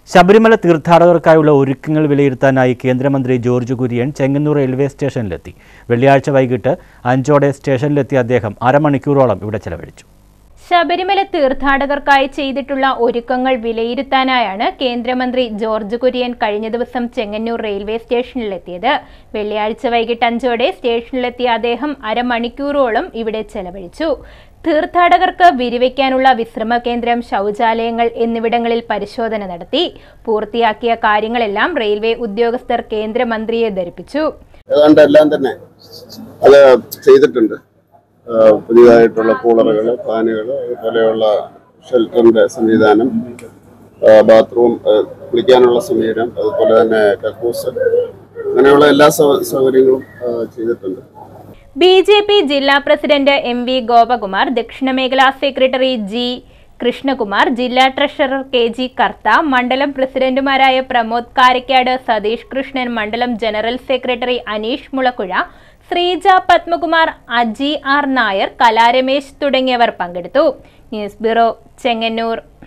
ശബരിമല തീർത്ഥാടകർക്കായുള്ള ഒരുക്കങ്ങൾ വിലയിരുത്താനായി കേന്ദ്രമന്ത്രി George Kurian Chengannur railway സ്റ്റേഷനിലെത്തി വെള്ളിയാഴ്ച വൈകിട്ട് അഞ്ചോടെ സ്റ്റേഷനിലെത്തിയ അദ്ദേഹം അരമണിക്കൂറോളം ഇവിടെ ചെലവഴിച്ചു ശബരിമല തീർത്ഥാടകർക്കായി ചെയ്തിട്ടുള്ള ഒരുക്കങ്ങൾ വിലയിരുത്താനായാണ് കേന്ദ്രമന്ത്രി ജോർജ് കുര്യൻ കഴിഞ്ഞ ദിവസം ചെങ്ങന്നൂർ റെയിൽവേ സ്റ്റേഷനിലെത്തിയത് വെള്ളിയാഴ്ച വൈകിട്ട് അഞ്ചോടെ സ്റ്റേഷനിലെത്തിയ അദ്ദേഹം അരമണിക്കൂറോളം ഇവിടെ ചെലവഴിച്ചു തീർത്ഥാടകർക്ക് വിരിവയ്ക്കാനുള്ള വിശ്രമ കേന്ദ്രം ശൗചാലയങ്ങൾ എന്നിവിടങ്ങളിൽ പരിശോധന നടത്തി പൂർത്തിയാക്കിയ കാര്യങ്ങളെല്ലാം റെയിൽവേ ഉദ്യോഗസ്ഥർ കേന്ദ്രമന്ത്രിയെ ധരിപ്പിച്ചു ഏതാണ്ട് എല്ലാം തന്നെ അത് ചെയ്തിട്ടുണ്ട് ആ, പുതിയതായിട്ടുള്ള കൂളറുകൾ ഫാനുകൾ അതുപോലെയുള്ള ഷെൽട്ടറിന്റെ സംവിധാനം ആ, ബാത്റൂം ആ, കുളിക്കാനുള്ള സമീരം അതുപോലെ തന്നെ കക്കൂസ് അങ്ങനെയുള്ള എല്ലാ സൗ- സൗകര്യങ്ങളും ആ, ചെയ്തിട്ടുണ്ട് ബി ജെ പി ജില്ലാ പ്രസിഡന്റ് എം വി ഗോപകുമാർ ദക്ഷിണ മേഖലാ സെക്രട്ടറി ജി കൃഷ്ണകുമാർ ജില്ലാ ട്രഷറർ കെ ജി കർത്ത മണ്ഡലം പ്രസിഡന്റുമാരായ പ്രമോദ് കാരക്കാട് സതീഷ് കൃഷ്ണൻ മണ്ഡലം general secretary Aneesh Mulakkuzha Sreeja Padmakumar Aji R Nair Kalaramesh തുടങ്ങിയവർ പങ്കെടുത്തു ന്യൂസ് ബ്യൂറോ ചെങ്ങന്നൂർ